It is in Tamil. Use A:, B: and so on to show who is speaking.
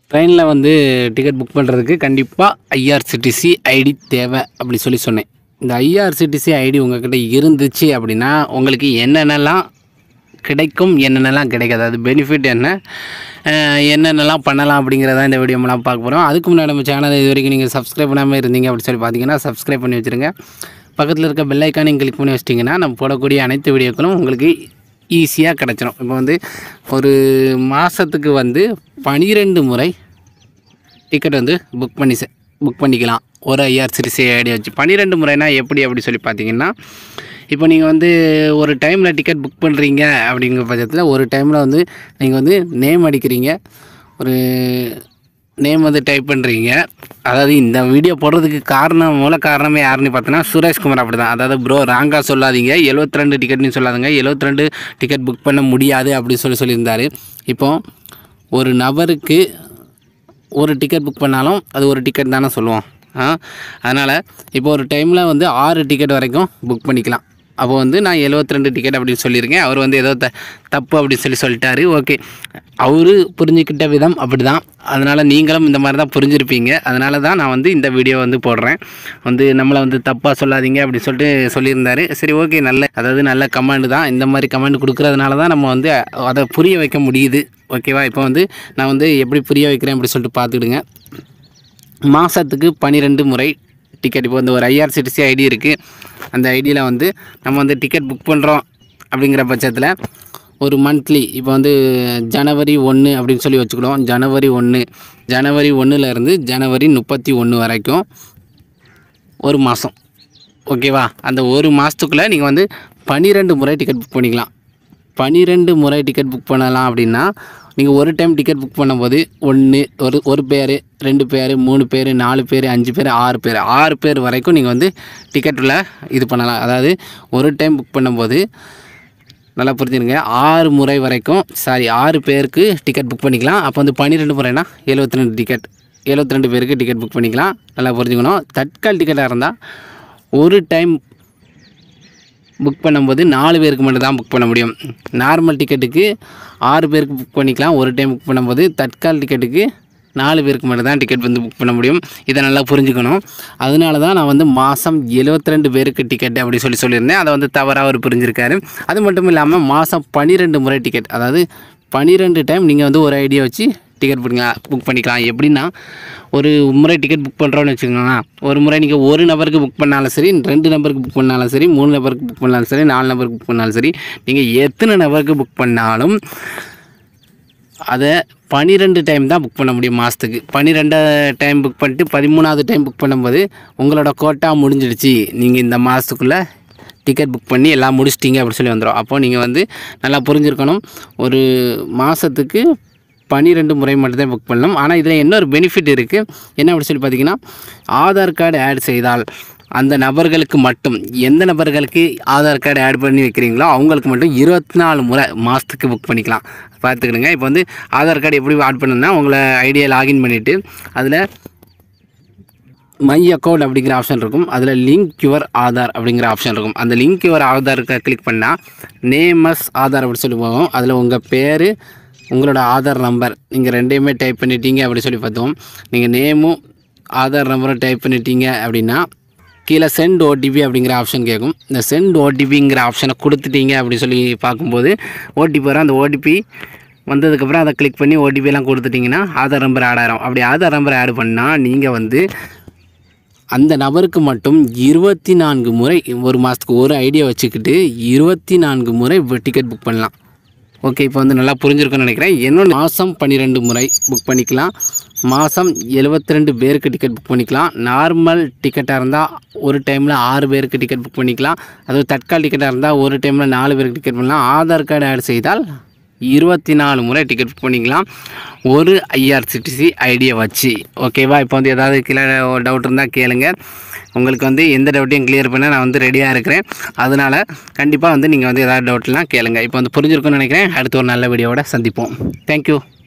A: ட்ரெயினில் வந்து டிக்கெட் புக் பண்ணுறதுக்கு கண்டிப்பாக ஐஆர்சிடிசி ஐடி தேவை அப்படி சொல்லி சொன்னேன் இந்த ஐஆர்சிடிசி ஐடி உங்ககிட்ட இருந்துச்சு அப்படின்னா உங்களுக்கு என்னென்னலாம் கிடைக்கும் என்னென்னலாம் கிடைக்காது அது பெனிஃபிட் என்ன அஹ் என்னென்னலாம் பண்ணலாம் அப்படிங்கிறத இந்த வீடியோ மூலம் பார்க்க போகிறோம் அதுக்கு முன்னாடி நம்ம சேனலை இது வரைக்கும் நீங்கள் சப்ஸ்கிரைப் பண்ணாமல் இருந்தீங்க அப்படி சொல்லி பார்த்தீங்கன்னா சப்ஸ்கிரைப் பண்ணி வச்சுருங்க பக்கத்தில் இருக்க பெல் ஐக்கானையும் கிளிக் பண்ணி வச்சிட்டிங்கன்னா நம்ம போடக்கூடிய அனைத்து வீடியோக்களும் உங்களுக்கு ஈஸியாக கிடச்சிரும் இப்போ வந்து ஒரு மாதத்துக்கு வந்து பனிரெண்டு முறை டிக்கெட் வந்து புக் பண்ணி புக் பண்ணிக்கலாம் ஒரு ஐஆர்சிடிசி ஐடி வச்சு பன்னிரெண்டு முறைனா எப்படி அப்படி சொல்லி பார்த்தீங்கன்னா இப்போ நீங்கள் வந்து ஒரு டைமில் டிக்கெட் புக் பண்ணுறீங்க அப்படிங்கிற பட்சத்தில் ஒரு டைமில் வந்து நீங்கள் வந்து நேம் அடிக்கிறீங்க ஒரு நேம் வந்து டைப் பண்ணுறீங்க அதாவது இந்த வீடியோ போடுறதுக்கு காரணம் மூல காரணமே யாருன்னு பார்த்தோன்னா சுரேஷ்குமார் அப்படி தான் அதாவது ப்ரோ ராங்காக சொல்லாதீங்க 72 ரெண்டு டிக்கெட்னு சொல்லாதுங்க 72 ரெண்டு டிக்கெட் புக் பண்ண முடியாது அப்படின்னு சொல்லி சொல்லியிருந்தாரு இப்போ ஒரு நபருக்கு ஒரு டிக்கெட் புக் பண்ணாலும் அது ஒரு டிக்கெட் தானே சொல்லுவோம் ஆ அதனால் இப்போ ஒரு டைமில் வந்து ஆறு டிக்கெட் வரைக்கும் புக் பண்ணிக்கலாம் அப்போ வந்து நான் 72 ரெண்டு டிக்கெட் அப்படின்னு சொல்லியிருக்கேன் அவர் வந்து ஏதோ த தப்பு அப்படின்னு சொல்லி சொல்லிட்டாரு ஓகே அவரு புரிஞ்சுக்கிட்ட விதம் அப்படி தான் அதனால் நீங்களும் இந்த மாதிரி தான் புரிஞ்சிருப்பீங்க அதனால தான் நான் வந்து இந்த வீடியோ வந்து போடுறேன் வந்து நம்மளை வந்து தப்பாக சொல்லாதீங்க அப்படின்னு சொல்லிட்டு சொல்லியிருந்தாரு சரி ஓகே நல்ல அதாவது நல்ல கமாண்டு தான் இந்த மாதிரி கமாண்ட் கொடுக்குறதுனால தான் நம்ம வந்து அதை புரிய வைக்க முடியுது ஓகேவா இப்போ வந்து நான் வந்து எப்படி புரிய வைக்கிறேன் அப்படி சொல்லிட்டு பார்த்துக்கிடுங்க மாதத்துக்கு பன்னிரெண்டு முறை டிக்கெட் இப்போ வந்து ஒரு ஐஆர்சிடிசி ஐடி இருக்குது அந்த ஐடியில் வந்து நம்ம வந்து டிக்கெட் புக் பண்ணுறோம் அப்படிங்கிற பட்சத்தில் ஒரு மந்த்லி இப்போ வந்து ஜனவரி ஒன்று அப்படின்னு சொல்லி வச்சுக்கிடுவோம் ஜனவரி ஒன்று ஜனவரி ஒன்றுலேருந்து ஜனவரி முப்பத்தி ஒன்று வரைக்கும் ஒரு மாதம் ஓகேவா அந்த ஒரு மாதத்துக்குள்ளே நீங்கள் வந்து பன்னிரெண்டு முறை டிக்கெட் புக் பண்ணிக்கலாம் பன்னிரெண்டு முறை டிக்கெட் புக் பண்ணலாம் அப்படின்னா நீங்கள் ஒரு டைம் டிக்கெட் புக் பண்ணும்போது ஒன்று ஒரு ஒரு பேர் ரெண்டு பேர் மூணு பேர் நாலு பேர் அஞ்சு பேர் ஆறு பேர் ஆறு பேர் வரைக்கும் நீங்கள் வந்து டிக்கெட்டில் இது பண்ணலாம் அதாவது ஒரு டைம் புக் பண்ணும்போது நல்லா புரிஞ்சுருங்க ஆறு முறை வரைக்கும் சாரி ஆறு பேருக்கு டிக்கெட் புக் பண்ணிக்கலாம் அப்போ வந்து பன்னிரெண்டு முறைனா எழுபத்தி ரெண்டு டிக்கெட் எழுபத்தி ரெண்டு பேருக்கு டிக்கெட் புக் பண்ணிக்கலாம் நல்லா புரிஞ்சுக்கணும் தட்கால் டிக்கெட்டாக இருந்தால் ஒரு டைம் புக் பண்ணும்போது நாலு பேருக்கு மட்டும் தான் புக் பண்ண முடியும் நார்மல் டிக்கெட்டுக்கு ஆறு பேருக்கு புக் பண்ணிக்கலாம் ஒரு டைம் புக் பண்ணும்போது தட்கால் டிக்கெட்டுக்கு நாலு பேருக்கு மட்டும் தான் டிக்கெட் வந்து புக் பண்ண முடியும் இதை நல்லா புரிஞ்சுக்கணும் அதனால தான் நான் வந்து மாதம் 72 ரெண்டு பேருக்கு டிக்கெட் அப்படி சொல்லி சொல்லியிருந்தேன் அதை வந்து தவறாக அவர் புரிஞ்சிருக்காரு அது மட்டும் இல்லாமல் மாதம் பன்னிரெண்டு முறை டிக்கெட் அதாவது பன்னிரெண்டு டைம் நீங்கள் வந்து ஒரு ஐடியா வச்சு டிக்கெட் பண்ணிக்கலாம் புக் பண்ணிக்கலாம் எப்படின்னா ஒரு முறை டிக்கெட் புக் பண்ணுறோன்னு வச்சுக்கோங்களேன் ஒரு முறை நீங்கள் ஒரு நபருக்கு புக் பண்ணாலும் சரி ரெண்டு நபருக்கு புக் பண்ணாலும் சரி மூணு நபருக்கு புக் பண்ணாலும் சரி நாலு நபருக்கு புக் பண்ணாலும் சரி நீங்கள் எத்தனை நபருக்கு புக் பண்ணாலும் அதை பன்னிரெண்டு டைம் தான் புக் பண்ண முடியும் மாதத்துக்கு பன்னிரெண்டு டைம் புக் பண்ணிட்டு பதிமூணாவது டைம் புக் பண்ணும்போது உங்களோட கோட்டா முடிஞ்சிடுச்சு நீங்கள் இந்த மாதத்துக்குள்ளே டிக்கெட் புக் பண்ணி எல்லாம் முடிச்சிட்டிங்க அப்படி சொல்லி வந்துடும் அப்போது நீங்கள் வந்து நல்லா புரிஞ்சிருக்கணும் ஒரு மாதத்துக்கு பன்னிரெண்டு முறை மட்டும்தான் புக் பண்ணணும் ஆனால் இதில் இன்னொரு பெனிஃபிட் இருக்குது என்ன அப்படி சொல்லி பார்த்தீங்கன்னா ஆதார் கார்டு ஆட் செய்தால் அந்த நபர்களுக்கு மட்டும் எந்த நபர்களுக்கு ஆதார் கார்டு ஆட் பண்ணி வைக்கிறீங்களோ அவங்களுக்கு மட்டும் இருபத்தி நாலு முறை மாதத்துக்கு புக் பண்ணிக்கலாம் பார்த்துக்கிடுங்க இப்போ வந்து ஆதார் கார்டு எப்படி ஆட் பண்ணணும்னா உங்களை ஐடியா லாகின் பண்ணிவிட்டு அதில் மை அக்கௌண்ட் அப்படிங்கிற ஆப்ஷன் இருக்கும் அதில் லிங்க் யுவர் ஆதார் அப்படிங்கிற ஆப்ஷன் இருக்கும் அந்த லிங்க் யுவர் ஆதாருக்கு கிளிக் பண்ணால் நேமஸ் ஆதார் அப்படி சொல்லி போகும் அதில் உங்கள் பேர் உங்களோட ஆதார் நம்பர் நீங்கள் ரெண்டையுமே டைப் பண்ணிட்டீங்க அப்படி சொல்லி பார்த்தோம் நீங்கள் நேமும் ஆதார் நம்பரும் டைப் பண்ணிட்டீங்க அப்படின்னா கீழே சென்ட் ஓடிபி அப்படிங்கிற ஆப்ஷன் கேட்கும் இந்த சென்ட் ஓடிபிங்கிற ஆப்ஷனை கொடுத்துட்டீங்க அப்படி சொல்லி பார்க்கும்போது ஓடிபி வரும் அந்த ஓடிபி வந்ததுக்கப்புறம் அதை கிளிக் பண்ணி ஓடிபிலாம் கொடுத்துட்டிங்கன்னா ஆதார் நம்பர் ஆட் ஆயிரும் அப்படி ஆதார் நம்பர் ஆட் பண்ணால் நீங்கள் வந்து அந்த நபருக்கு மட்டும் இருபத்தி நான்கு முறை ஒரு மாதத்துக்கு ஒரு ஐடியா வச்சுக்கிட்டு இருபத்தி நான்கு முறை டிக்கெட் புக் பண்ணலாம் ஓகே இப்போ வந்து நல்லா புரிஞ்சிருக்கும்னு நினைக்கிறேன் என்னோட மாதம் பன்னிரெண்டு முறை புக் பண்ணிக்கலாம் மாதம் 72 ரெண்டு பேருக்கு டிக்கெட் புக் பண்ணிக்கலாம் நார்மல் டிக்கெட்டாக இருந்தால் ஒரு டைமில் ஆறு பேருக்கு டிக்கெட் புக் பண்ணிக்கலாம் அதுவும் தட்கால் டிக்கெட்டாக இருந்தால் ஒரு டைமில் நாலு பேருக்கு டிக்கெட் பண்ணலாம் ஆதார் கார்டு ஆட் செய்தால் இருபத்தி நாலு முறை டிக்கெட் புக் பண்ணிக்கலாம் ஒரு ஐஆர்சிடிசி ஐடியை வச்சு ஓகேவா இப்போ வந்து ஏதாவது கீழே டவுட் இருந்தால் கேளுங்க உங்களுக்கு வந்து எந்த டவுட்டையும் கிளியர் பண்ண நான் வந்து ரெடியாக இருக்கிறேன் அதனால் கண்டிப்பாக வந்து நீங்கள் வந்து ஏதாவது டவுட்லாம் கேளுங்க இப்போ வந்து புரிஞ்சிருக்கும்னு நினைக்கிறேன் அடுத்த ஒரு நல்ல வீடியோவோட சந்திப்போம் தேங்க்யூ